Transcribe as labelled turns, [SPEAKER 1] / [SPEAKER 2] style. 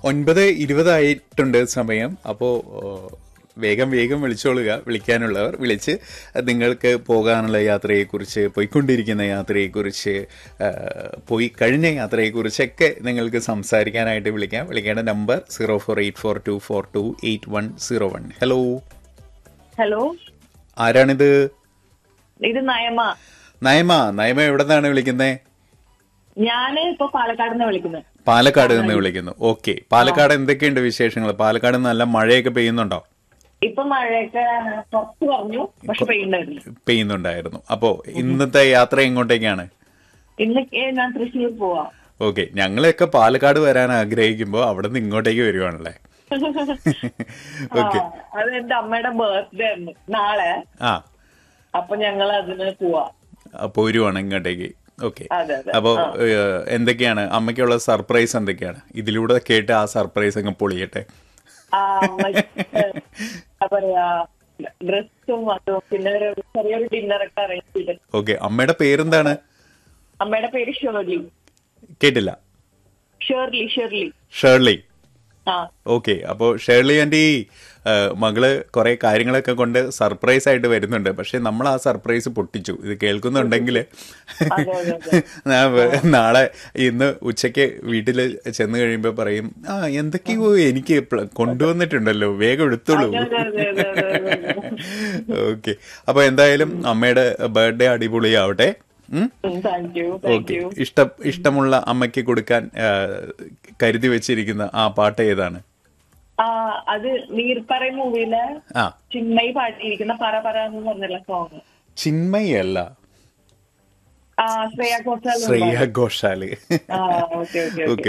[SPEAKER 1] ഒൻപത് ഇരുപതായിട്ടുണ്ട് സമയം അപ്പോൾ വേഗം വേഗം വിളിച്ചോളുക വിളിക്കാനുള്ളവർ വിളിച്ച് നിങ്ങൾക്ക് പോകാനുള്ള യാത്രയെക്കുറിച്ച് പോയിക്കൊണ്ടിരിക്കുന്ന യാത്രയെക്കുറിച്ച് ആ, പോയി കഴിഞ്ഞ യാത്രയെക്കുറിച്ചൊക്കെ നിങ്ങൾക്ക് സംസാരിക്കാനായിട്ട് വിളിക്കാം വിളിക്കേണ്ട number zero four eight four two four two eight one zero one hello
[SPEAKER 2] hello
[SPEAKER 1] ആരാണിത്
[SPEAKER 2] ഇത് നയമ
[SPEAKER 1] നയമ നയമ എവിടെ നിന്നാണ് വിളിക്കുന്നത്
[SPEAKER 2] ഞാന് ഇപ്പൊ പാലക്കാട് നിന്ന് വിളിക്കുന്നത്
[SPEAKER 1] പാലക്കാട് നിന്ന് വിളിക്കുന്നു ഓക്കെ പാലക്കാട് എന്തൊക്കെയുണ്ട് വിശേഷങ്ങൾ പാലക്കാട് നല്ല മഴയൊക്കെ പെയ്യുന്നുണ്ടോ
[SPEAKER 2] ഇപ്പൊ മഴയൊക്കെ കുറച്ച് പറഞ്ഞു പക്ഷെ പെയ്യുണ്ടായിരുന്നു
[SPEAKER 1] പെയ്യുന്നുണ്ടായിരുന്നു അപ്പോ ഇന്നത്തെ യാത്ര എങ്ങോട്ടേക്കാണ്
[SPEAKER 2] ഇന്ന് ഞാൻ തൃശ്ശൂർ പോവാ
[SPEAKER 1] ഓക്കെ ഞങ്ങളെയൊക്കെ പാലക്കാട് വരാൻ ആഗ്രഹിക്കുമ്പോൾ അവിടെ നിന്ന് ഇങ്ങോട്ടേക്ക് വരുവാണല്ലേ ഓക്കെ
[SPEAKER 2] ആ, അത് എന്റെ അമ്മയുടെ ബർത്ത്ഡേ ആണ് നാളെ
[SPEAKER 1] ആ
[SPEAKER 2] അപ്പൊ ഞങ്ങൾ അതിന് പോവാ
[SPEAKER 1] അപ്പൊ വരുവാണ് ഇങ്ങോട്ടേക്ക് ഓക്കെ
[SPEAKER 2] അതെ അതെ
[SPEAKER 1] അപ്പോ ഏഹ്, എന്തൊക്കെയാണ് അമ്മയ്ക്കുള്ള സർപ്രൈസ് എന്തൊക്കെയാണ് ഇതിലൂടെ കേട്ട് ആ സർപ്രൈസ് അങ്ങ് പൊളിയട്ടെ
[SPEAKER 2] ആ മറ്റേ, എന്താ പറയാ ഡ്രസ്സും അതും പിന്നെ ഒരു ചെറിയൊരു ഡിന്നറൊക്കെ അറേഞ്ച് ചെയ്ത്
[SPEAKER 1] ഓക്കെ അമ്മയുടെ പേരെന്താണ്
[SPEAKER 2] അമ്മയുടെ പേര് ഷേർലി
[SPEAKER 1] കേട്ടില്ല
[SPEAKER 2] ഷേർലി ഷേർലി
[SPEAKER 1] ഷേർലി
[SPEAKER 2] ആ
[SPEAKER 1] ഓക്കെ അപ്പോൾ ഷേർലി ആൻറ്റി മകള് കുറെ കാര്യങ്ങളൊക്കെ കൊണ്ട് സർപ്രൈസ് ആയിട്ട് വരുന്നുണ്ട് പക്ഷെ നമ്മൾ ആ സർപ്രൈസ് പൊട്ടിച്ചു ഇത് കേൾക്കുന്നുണ്ടെങ്കിൽ
[SPEAKER 2] അതെ, അതെ,
[SPEAKER 1] ഞാൻ വേ- നാളെ ഇന്ന് ഉച്ചയ്ക്ക് വീട്ടിൽ ചെന്ന് കഴിയുമ്പോൾ പറയും ആ എന്തൊക്കെയോ എനിക്ക് പ്ല- കൊണ്ടുവന്നിട്ടുണ്ടല്ലോ വേഗം എടുത്തോളൂ
[SPEAKER 2] അതെ, അതെ, അതെ, അതെ, അതെ.
[SPEAKER 1] ഓക്കെ അപ്പൊ എന്തായാലും അമ്മയുടെ ബർത്ത്ഡേ അടിപൊളിയാവട്ടെ ഉം
[SPEAKER 2] thank you thank
[SPEAKER 1] okay
[SPEAKER 2] you
[SPEAKER 1] ഇഷ്ട ഇഷ്ടമുള്ള അമ്മയ്ക്ക് കൊടുക്കാൻ ആ, കരുതി വെച്ചിരിക്കുന്ന ആ പാട്ട് ഏതാണ്
[SPEAKER 2] ആ അത് നീർപ്പറ മൂവിയിലെ
[SPEAKER 1] ആ
[SPEAKER 2] ചിന്മയി പാടിയിരിക്കുന്ന പറ പറ എന്ന് പറഞ്ഞുള്ള സോങ്
[SPEAKER 1] ചിന്മയല്ല
[SPEAKER 2] ആ ശ്രേയ ഘോഷാൽ
[SPEAKER 1] ശ്രേയ ഘോഷാല്
[SPEAKER 2] ആ ഓക്കെ ഓക്കെ
[SPEAKER 1] ഓക്കെ